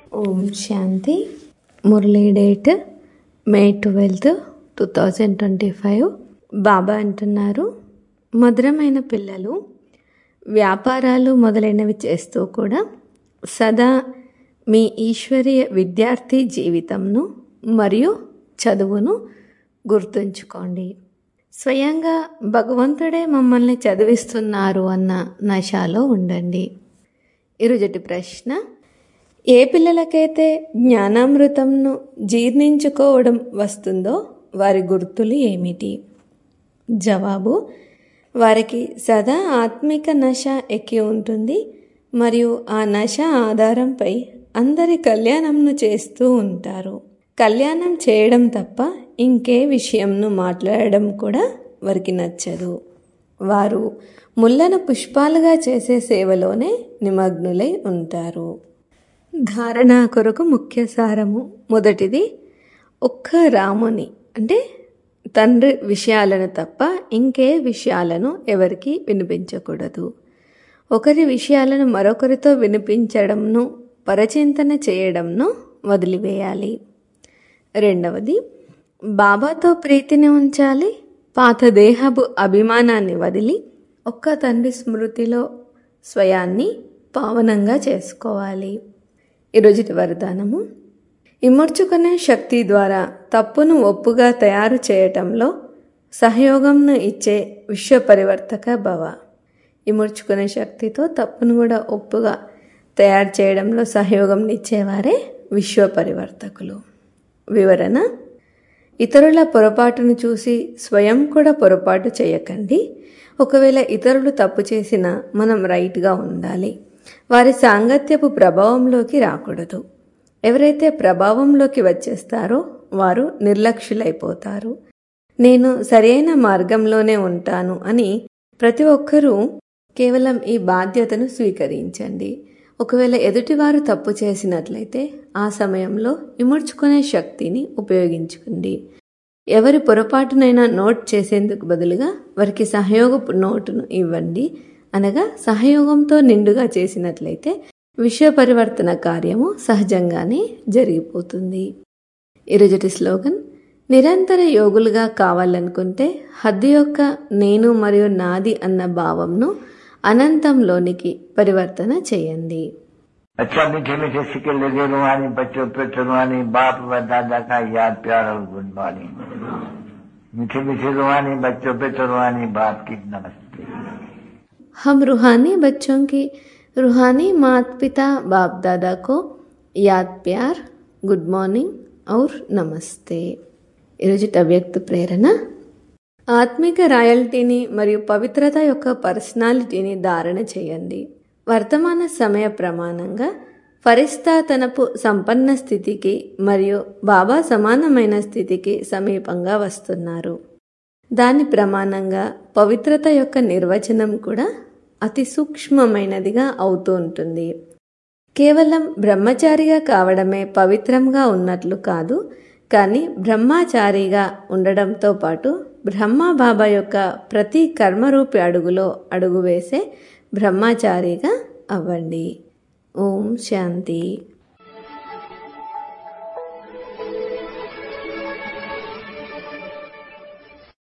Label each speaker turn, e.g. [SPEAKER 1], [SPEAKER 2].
[SPEAKER 1] ఓం శాంతి మురళీ date May twelfth two thousand twenty five Baba అంటున్నారు మధురమైన పిల్లలు వ్యాపారాలు మొదలైనవి చేస్తూ కూడా సదా మీ ఈశ్వరీయ విద్యార్థి జీవితంను మరియు చదువును గుర్తుంచుకోండి స్వయంగా భగవంతుడే మమ్మల్ని చదివిస్తున్నారు అన్న నశాలో ఉండండి ఈరోజటి ప్రశ్న ఏ పిల్లలకైతే జ్ఞానామృతంను జీర్ణించుకోవడం వస్తుందో వారి గుర్తులు ఏమిటి జవాబు వారికి సదా ఆత్మిక నశ ఎక్కి ఉంటుంది మరియు ఆ నశ ఆధారంపై అందరి కళ్యాణంను చేస్తూ ఉంటారు కళ్యాణం చేయడం తప్ప ఇంకే విషయంను మాట్లాడడం కూడా వారికి నచ్చదు వారు ముళ్ళను పుష్పాలుగా చేసే సేవలోనే నిమగ్నులై ఉంటారు ధారణ కొరకు ముఖ్య సారము మొదటిది ఒక్క రాముని అంటే తండ్రి విషయాలను తప్ప ఇంకే విషయాలను ఎవరికి వినిపించకూడదు ఒకరి విషయాలను మరొకరితో వినిపించడంను పరచింతన చేయడంను వదిలివేయాలి రెండవది బాబాతో ప్రీతిని ఉంచాలి పాత దేహపు అభిమానాన్ని వదిలి ఒక్క తండ్రి స్మృతిలో స్వయాన్ని పావనంగా చేసుకోవాలి ఈరోజుటి వరదానము ఇమర్చుకునే శక్తి ద్వారా తప్పును ఒప్పుగా తయారు చేయటంలో సహయోగంను ఇచ్చే విశ్వ పరివర్తక భవ ఇముడ్చుకునే శక్తితో తప్పును కూడా ఒప్పుగా తయారు చేయడంలో సహయోగం ఇచ్చేవారే విశ్వ పరివర్తకులు వివరణ ఇతరుల పొరపాటును చూసి స్వయం కూడా పొరపాటు చేయకండి ఒకవేళ ఇతరులు తప్పు చేసినా మనం రైట్గా ఉండాలి వారి సాంగత్యపు ప్రభావంలోకి రాకూడదు ఎవరైతే ప్రభావంలోకి వచ్చేస్తారో వారు నిర్లక్ష్యులైపోతారు నేను సరైన మార్గంలోనే ఉంటాను అని ప్రతి ఒక్కరూ కేవలం ఈ బాధ్యతను స్వీకరించండి ఒకవేళ ఎదుటివారు తప్పు చేసినట్లయితే ఆ సమయంలో ఇముడ్చుకునే శక్తిని ఉపయోగించుకోండి ఎవరి పొరపాటునైనా నోట్ చేసేందుకు బదులుగా వారికి సహయోగపు నోటును ఇవ్వండి అనగా సహయోగంతో నిండుగా చేసినట్లయితే విశ్వ పరివర్తన కార్యము సహజంగానే జరిగిపోతుంది ఈరోజుటి స్లోగన్ నిరంతర యోగులుగా కావాలనుకుంటే హద్దు యొక్క నేను మరియు నాది అన్న భావంను అనంతంలోనికి పరివర్తన చేయండి
[SPEAKER 2] अच्छा मीठे मीठे सिक्के लगे रुहानी बच्चों पे रुहानी बाप व दादा का याद प्यार और गुड मॉर्निंग मीठे मीठे रुहानी बच्चों पे रुहानी बाप की नमस्ते
[SPEAKER 1] हम रूहानी बच्चों की रूहानी माता पिता बाप दादा को याद प्यार గుడ్ మార్నింగ్ ఔర్ నమస్తే ఈరోజు అవ్యక్త ప్రేరణ ఆత్మిక రాయల్టీని మరియు పవిత్రత యొక్క పర్సనాలిటీని ధారణ చేయండి వర్తమాన సమయ ప్రమాణంగా ఫరిస్తా తనపు సంపన్న స్థితికి మరియు బాబా సమానమైన స్థితికి సమీపంగా వస్తున్నారు దాని ప్రమాణంగా పవిత్రత యొక్క నిర్వచనం కూడా అతి సూక్ష్మమైనదిగా అవుతూ ఉంటుంది కేవలం బ్రహ్మచారిగా కావడమే పవిత్రంగా ఉన్నట్లు కాదు కానీ బ్రహ్మచారిగా ఉండడంతో పాటు బ్రహ్మ బాబా యొక్క ప్రతి కర్మరూపి అడుగులో అడుగు వేసే బ్రహ్మచారిగా అవ్వండి ఓం శాంతి